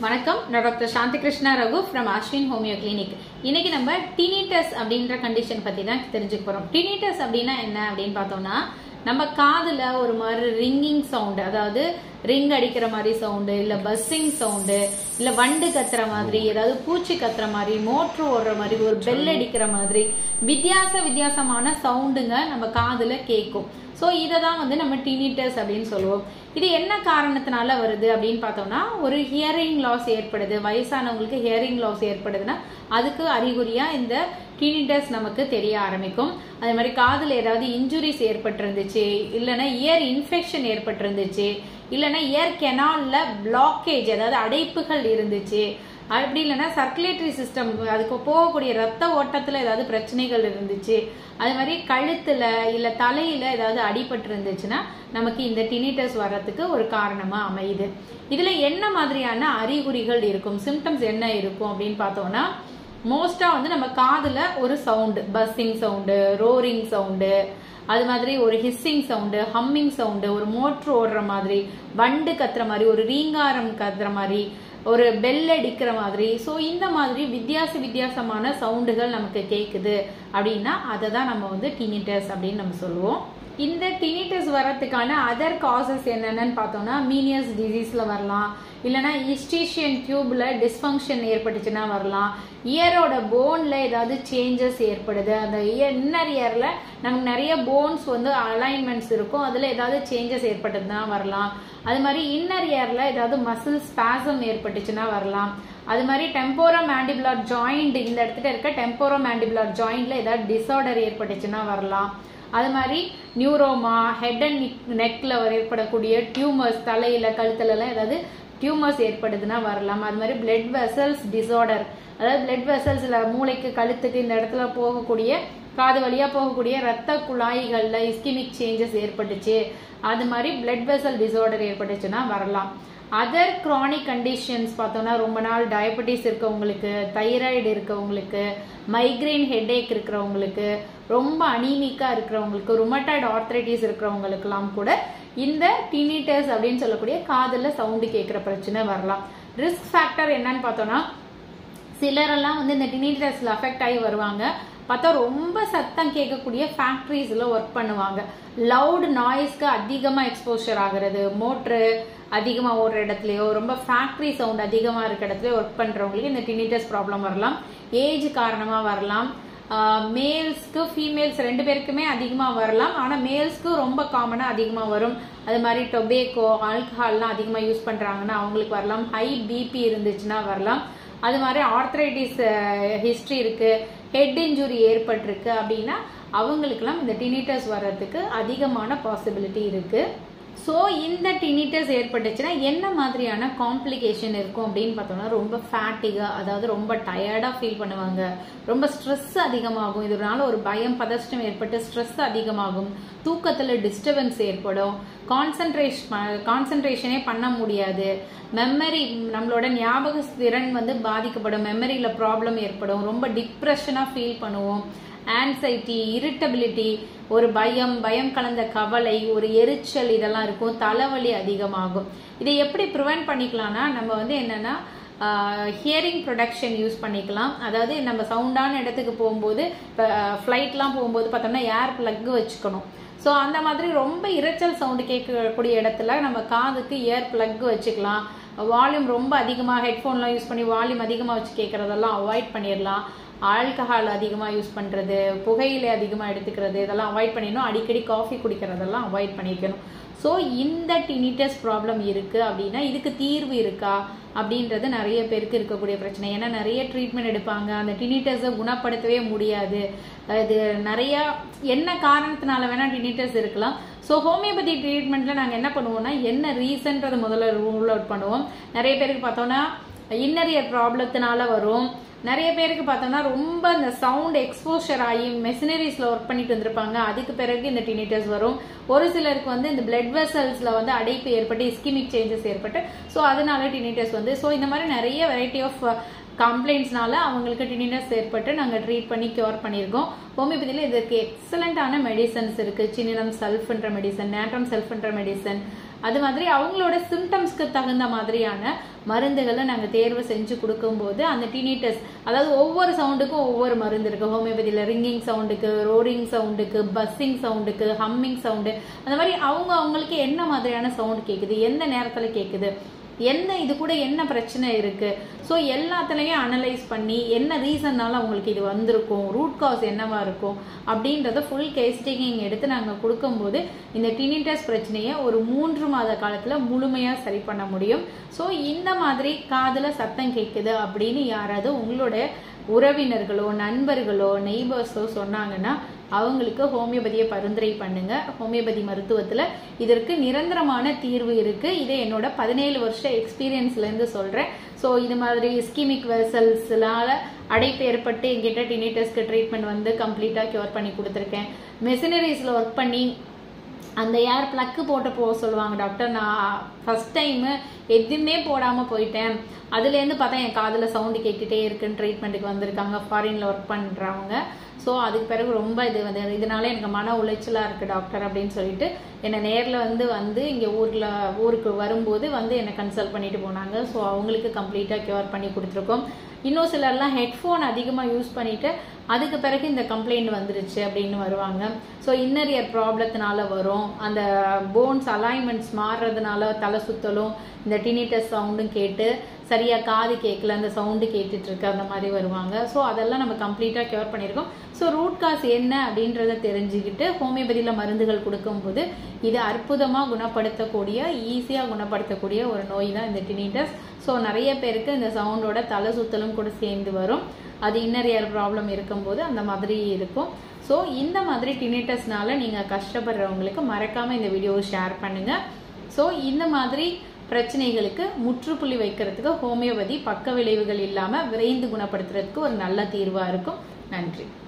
வணக்கம் நான் doctor Shanthi Krishna Raghu from Ashwin homeo clinic இன்னைக்கு நம்ம டினிட்டஸ் அப்படின்ற கண்டிஷன் பத்தி தான் தெரிஞ்சுக்க போறோம் டினிட்டஸ் அப்படின்னா என்ன அப்படின்னு பார்த்தோம்னா நம்ம காதுல ஒரு மாதிரி ரிங்கிங் சவுண்ட் அதாவது ரிங் அடிக்கிற மாதிரி சவுண்டு இல்ல பஸ்ஸிங் சவுண்டு இல்ல வண்டு கத்துற மாதிரி ஏதாவது பூச்சி கத்துற மாதிரி மோட்ரு ஓடுற மாதிரி ஒரு பெல் அடிக்கிற மாதிரி வித்தியாச வித்தியாசமான சவுண்டுங்க நம்ம காதுல கேட்கும் ஸோ இதை தான் வந்து நம்ம டினிட்டஸ் அப்படின்னு சொல்லுவோம் இது என்ன காரணத்தினால வருது அப்படின்னு பார்த்தோம்னா ஒரு ஹியரிங் லாஸ் ஏற்படுது வயசானவங்களுக்கு ஹியரிங் லாஸ் ஏற்படுதுன்னா அதுக்கு அறிகுறியா இந்த டினிட்டஸ் நமக்கு தெரிய ஆரம்பிக்கும் அதே மாதிரி காதில் ஏதாவது இன்ஜுரிஸ் ஏற்பட்டிருந்துச்சு இல்லைன்னா இயர் இன்ஃபெக்ஷன் ஏற்பட்டிருந்துச்சு இல்லைன்னா இயர் கெனால்ல பிளாக்கேஜ் அதாவது அடைப்புகள் இருந்துச்சு அப்படி இல்லைன்னா சர்க்குலேட்டரி சிஸ்டம் அதுக்கு போகக்கூடிய ரத்த ஓட்டத்தில் ஏதாவது பிரச்சனைகள் இருந்துச்சு அது மாதிரி கழுத்தில் இல்லை தலையில் ஏதாவது அடிபட்டு இருந்துச்சுன்னா நமக்கு இந்த டினிட்டஸ் வர்றதுக்கு ஒரு காரணமாக அமையுது இதில் என்ன மாதிரியான அறிகுறிகள் இருக்கும் சிம்டம்ஸ் என்ன இருக்கும் அப்படின்னு பார்த்தோம்னா மோஸ்ட்டாக வந்து நம்ம காதில் ஒரு sound buzzing sound roaring sound அது மாதிரி ஒரு ஹிஸ்ஸிங் சவுண்டு ஹம்மிங் சவுண்டு ஒரு மோட்ரு ஓடுற மாதிரி வண்டு கத்துற மாதிரி ஒரு ரீங்காரம் கத்துற மாதிரி ஒரு பெல் அடிக்கிற மாதிரி ஸோ இந்த மாதிரி வித்தியாச வித்தியாசமான சவுண்டுகள் நமக்கு கேட்குது அப்படின்னா அதை தான் நம்ம வந்து டினிட்டஸ் அப்படின்னு நம்ம சொல்லுவோம் இந்த டினிட்டஸ் வரத்துக்கான அதர் காசஸ் என்னென்னு பார்த்தோம்னா மீனியஸ் டிசீஸில் வரலாம் இல்லைனா இஸ்டீஷியன் டியூப்ல டிஸ்ஃபங்க்ஷன் ஏற்பட்டுச்சுன்னா வரலாம் இயரோட போன்ல ஏதாவது சேஞ்சஸ் ஏற்படுது அந்த இன்னர் இயர்ல நமக்கு நிறைய போன்ஸ் வந்து அலைன்மெண்ட்ஸ் இருக்கும் அதுல ஏதாவது சேஞ்சஸ் ஏற்பட்டதுன்னா வரலாம் அது மாதிரி இன்னர் இயர்ல ஏதாவது மசில் ஸ்பாசம் ஏற்பட்டுச்சுன்னா வரலாம் அது மாதிரி டெம்போரோ மேண்டிபுலர் ஜாயிண்ட் இந்த இடத்துல இருக்க டெம்போரோ மேண்டிபுலர் ஜாயிண்ட்ல ஏதாவது டிசார்டர் ஏற்பட்டுச்சுன்னா வரலாம் அது மாதிரி நியூரோமா ஹெட் அண்ட் நெக்ல ஏற்படக்கூடிய டியூமர்ஸ் தலையில கழுத்துல எல்லாம் ஏதாவது டியூமர்ஸ் ஏற்படுதுன்னா வரலாம் அது மாதிரி பிளட் வெசல்ஸ் டிசார்டர் அதாவது பிளட் வெசல்ஸ்ல மூளைக்கு கழுத்துக்கு இந்த இடத்துல போகக்கூடிய காது வழியா போகக்கூடிய ரத்த குழாய்கள்ல இஸ்கிமிக் சேஞ்சஸ் ஏற்பட்டுச்சு அது மாதிரி பிளட் வெசல் டிசார்டர் ஏற்பட்டுச்சுன்னா வரலாம் அதர் க்ரானிக் கண்டிஷன்ஸ் பார்த்தோம்னா ரொம்ப நாள் டயபெட்டிஸ் இருக்கவங்களுக்கு தைராய்டு இருக்கவங்களுக்கு மைக்ரைன் ஹெட்ஏக் இருக்கிறவங்களுக்கு ரொம்ப அனீமிக்கா இருக்கிறவங்களுக்கு ருமட்டாய்டு ஆர்த்ரைட்டிஸ் இருக்கிறவங்களுக்குலாம் கூட இந்த டினிட்டஸ் அப்படின்னு சொல்லக்கூடிய காதில் சவுண்டு கேட்குற பிரச்சனை வரலாம் ரிஸ்க் ஃபேக்டர் என்னன்னு பார்த்தோம்னா சிலரெல்லாம் வந்து இந்த டினிட்டஸ்ல அஃபெக்ட் ஆகி வருவாங்க பார்த்தா ரொம்ப சத்தம் கேட்கக்கூடிய ஃபேக்ட்ரிஸில் ஒர்க் பண்ணுவாங்க லவுட் நாய்ஸ்க்கு அதிகமாக எக்ஸ்போஷர் ஆகுறது மோட்ரு அதிகமாக ஓடுற இடத்துலையோ ரொம்ப ஃபேக்ட்ரி சவுண்ட் அதிகமாக இருக்க இடத்துலயோ ஒர்க் பண்ணுறவங்களுக்கு இந்த டினிட்டஸ் ப்ராப்ளம் வரலாம் ஏஜ் காரணமாக வரலாம் மேல்ஸ்க்கு ஃபீமேல்ஸ் ரெண்டு பேருக்குமே அதிகமாக வரலாம் ஆனால் மேல்ஸ்க்கு ரொம்ப காமனாக அதிகமாக வரும் அது மாதிரி டொபேக்கோ ஆல்கஹால்லாம் அதிகமாக யூஸ் பண்ணுறாங்கன்னா அவங்களுக்கு வரலாம் ஹை பிபி இருந்துச்சுன்னா வரலாம் அது மாதிரி ஆர்த்ரைட்டிஸ் ஹிஸ்ட்ரி இருக்கு ஹெட் இன்ஜுரி ஏற்பட்டிருக்கு அப்படின்னா அவங்களுக்கெல்லாம் இந்த டினிட்டஸ் வர்றதுக்கு அதிகமான பாசிபிலிட்டி இருக்கு ஸோ இந்த டினிட்டஸ் ஏற்பட்டுச்சுன்னா என்ன மாதிரியான காம்ப்ளிகேஷன் இருக்கும் அப்படின்னு பார்த்தோம்னா ரொம்ப ஃபேட்டிகா அதாவது ரொம்ப டயர்டாக ஃபீல் பண்ணுவாங்க ரொம்ப ஸ்ட்ரெஸ் அதிகமாகும் இதனால ஒரு பயம் பதஷ்டம் ஏற்பட்டு ஸ்ட்ரெஸ் அதிகமாகும் தூக்கத்தில் டிஸ்டர்பன்ஸ் ஏற்படும் கான்சன்ட்ரேஷன் கான்சன்ட்ரேஷனே பண்ண முடியாது மெமரி நம்மளோட ஞாபக திறன் வந்து பாதிக்கப்படும் மெமரியில் ப்ராப்ளம் ஏற்படும் ரொம்ப டிப்ரெஷனாக ஃபீல் பண்ணுவோம் ஆன்சைட்டி இரிட்டபிலிட்டி ஒரு பயம் பயம் கலந்த கவலை ஒரு எரிச்சல் இதெல்லாம் இருக்கும் தலைவலி அதிகமாகும் இதை எப்படி ப்ரிவென்ட் பண்ணிக்கலாம்னா நம்ம வந்து என்னன்னா ஹியரிங் ப்ரொடக்ஷன் யூஸ் பண்ணிக்கலாம் அதாவது நம்ம சவுண்டான இடத்துக்கு போகும்போது இப்போ ஃப்ளைட்லாம் போகும்போது பார்த்தோம்னா ஏர் பிளக் வச்சுக்கணும் ஸோ அந்த மாதிரி ரொம்ப இரைச்சல் சவுண்டு கேட்கக்கூடிய இடத்துல நம்ம காதுக்கு இயர் பிளக் வச்சுக்கலாம் வால்யூம் ரொம்ப அதிகமாக ஹெட்ஃபோன்லாம் யூஸ் பண்ணி வால்யூம் அதிகமாக வச்சு கேட்குறதெல்லாம் அவாய்ட் பண்ணிடலாம் ஆல்கஹால் அதிகமாக யூஸ் பண்ணுறது புகையிலை அதிகமாக எடுத்துக்கிறது இதெல்லாம் அவாய்ட் பண்ணிடணும் அடிக்கடி காஃபி குடிக்கிறதெல்லாம் அவாய்ட் பண்ணிக்கணும் ஸோ இந்த டினிட்டஸ் ப்ராப்ளம் இருக்குது அப்படின்னா இதுக்கு தீர்வு இருக்கா அப்படின்றது நிறைய பேருக்கு இருக்கக்கூடிய பிரச்சனை ஏன்னா நிறைய ட்ரீட்மெண்ட் எடுப்பாங்க அந்த டினிட்டஸை குணப்படுத்தவே முடியாது இது நிறைய என்ன காரணத்தினால வேணால் டினிட்டஸ் இருக்கலாம் ஸோ ஹோமியோபதி ட்ரீட்மெண்ட்டில் நாங்கள் என்ன பண்ணுவோம்னா என்ன ரீசன்றது முதல்ல ரூல் அவுட் பண்ணுவோம் நிறைய பேருக்கு பார்த்தோம்னா இன்னர் இயர் ப்ராப்ளத்தினால வரும் நிறைய பேருக்கு பார்த்தோம்னா ரொம்ப இந்த சவுண்ட் எக்ஸ்போஷர் ஆகி மெஷினரிஸ்ல ஒர்க் பண்ணிட்டு வந்திருப்பாங்க அதுக்கு பிறகு இந்த டினிட்டஸ் வரும் ஒரு சிலருக்கு வந்து இந்த பிளட் வெசல்ஸ்ல வந்து அடைப்பு ஏற்பட்டு இஸ்கிமிக் சேஞ்சஸ் ஏற்பட்டு ஸோ அதனால டினிட்டஸ் வந்து ஸோ இந்த மாதிரி நிறைய வெரைட்டி ஆஃப் கம்ப்ளைண்ட்ஸ்னால அவங்களுக்கு டினினஸ் ஏற்பட்டு நாங்கள் ட்ரீட் பண்ணி கியூர் பண்ணியிருக்கோம் ஹோமியோபதியில் இதற்கு எக்ஸலண்டான மெடிசன்ஸ் இருக்கு சின்னம் செல்ஃப்ன்ற மெடிசன் நேட்ரம் செல்ஃப்ன்ற மெடிசன் அது மாதிரி அவங்களோட சிம்டம்ஸ்க்கு தகுந்த மாதிரியான மருந்துகளை நாங்கள் தேர்வு செஞ்சு கொடுக்கும்போது அந்த டினிட்டஸ் அதாவது ஒவ்வொரு சவுண்டுக்கும் ஒவ்வொரு மருந்து இருக்கு ஹோமியோபதியில் ரிங்கிங் சவுண்டுக்கு ரோரிங் சவுண்டுக்கு பஸ்ஸிங் சவுண்டுக்கு ஹம்மிங் சவுண்டு அந்த மாதிரி அவங்க அவங்களுக்கு என்ன மாதிரியான சவுண்ட் கேட்குது எந்த நேரத்தில் கேட்குது என்ன இது கூட என்ன பிரச்சனை இருக்கு ஸோ எல்லாத்துலேயும் அனலைஸ் பண்ணி என்ன ரீசன்னால அவங்களுக்கு இது வந்திருக்கும் ரூட் காஸ் என்னவா இருக்கும் அப்படின்றத ஃபுல் கேஸ் டேக்கிங் எடுத்து நாங்கள் கொடுக்கும்போது இந்த டினிட்டஸ் பிரச்சனையை ஒரு மூன்று மாத காலத்தில் முழுமையாக சரி பண்ண முடியும் ஸோ இந்த மாதிரி காதில் சத்தம் கேட்குது அப்படின்னு யாராவது உங்களோட உறவினர்களோ நண்பர்களோ நெய்பர்ஸோ சொன்னாங்கன்னா அவங்களுக்கு ஹோமியோபதியை பரிந்துரை பண்ணுங்க ஹோமியோபதி மருத்துவத்தில் இதற்கு நிரந்தரமான தீர்வு இருக்கு இதை என்னோட பதினேழு வருஷ எக்ஸ்பீரியன்ஸ்லேருந்து சொல்கிறேன் ஸோ இது மாதிரி ஸ்கீமிக் வெசல்ஸ்னால அடைப்பு ஏற்பட்டு எங்கிட்ட டினிட்டஸ்க்கு ட்ரீட்மெண்ட் வந்து கம்ப்ளீட்டாக க்யூர் பண்ணி கொடுத்துருக்கேன் மெஷினரிஸில் ஒர்க் பண்ணி அந்த ஏர் ப்ளக்கு போட்டு போக சொல்லுவாங்க டாக்டர் நான் ஃபஸ்ட் டைமு எதுவுமே போடாமல் போயிட்டேன் அதுலேருந்து பார்த்தா என் காதில் சவுண்டு கேட்டுகிட்டே இருக்குன்னு ட்ரீட்மெண்ட்டுக்கு வந்திருக்காங்க ஃபாரினில் ஒர்க் பண்ணுறவங்க ஸோ அதுக்கு பிறகு ரொம்ப இது வந்து இதனால எனக்கு மன உளைச்சலாக இருக்குது டாக்டர் அப்படின்னு சொல்லிட்டு என்னை நேரில் வந்து வந்து இங்கே ஊரில் ஊருக்கு வரும்போது வந்து என்னை கன்சல்ட் பண்ணிட்டு போனாங்க ஸோ அவங்களுக்கு கம்ப்ளீட்டாக க்யூர் பண்ணி கொடுத்துருக்கோம் இன்னும் சிலர்லாம் ஹெட்ஃபோன் அதிகமாக யூஸ் பண்ணிட்டு அதுக்கு பிறகு இந்த கம்ப்ளைண்ட் வந்துருச்சு அப்படின்னு வருவாங்க ஸோ இன்னர் இயர் ப்ராப்ளத்தினால வரும் அந்த போன்ஸ் அலைன்மெண்ட்ஸ் மாறுறதுனால தலை சுத்தலும் இந்த டினிட்டஸ் சவுண்டும் கேட்டு சரியாக காது கேட்கல அந்த சவுண்டு கேட்டுட்டு இருக்கு அந்த மாதிரி வருவாங்க ஸோ அதெல்லாம் நம்ம கம்ப்ளீட்டாக க்யூர் பண்ணியிருக்கோம் ஸோ ரூட் காஸ் என்ன அப்படின்றத தெரிஞ்சுக்கிட்டு ஹோமியோபதியில் மருந்துகள் கொடுக்கும்போது இது அற்புதமாக குணப்படுத்தக்கூடிய ஈஸியாக குணப்படுத்தக்கூடிய ஒரு நோய் தான் இந்த டினிட்டஸ் ஸோ நிறைய பேருக்கு இந்த சவுண்டோட தலை சுத்தலும் கூட சேர்ந்து வரும் அது இன்னர் இயர் ப்ராப்ளம் இருக்கும்போது அந்த மாதிரி இருக்கும் ஸோ இந்த மாதிரி டினிட்டஸ்னால நீங்கள் கஷ்டப்படுறவங்களுக்கு மறக்காமல் இந்த வீடியோவை ஷேர் பண்ணுங்கள் ஸோ இந்த மாதிரி பிரச்சனைகளுக்கு முற்றுப்புள்ளி வைக்கிறதுக்கு ஹோமியோபதி பக்க விளைவுகள் இல்லாமல் விரைந்து குணப்படுத்துறதுக்கு ஒரு நல்ல தீர்வாக இருக்கும் நன்றி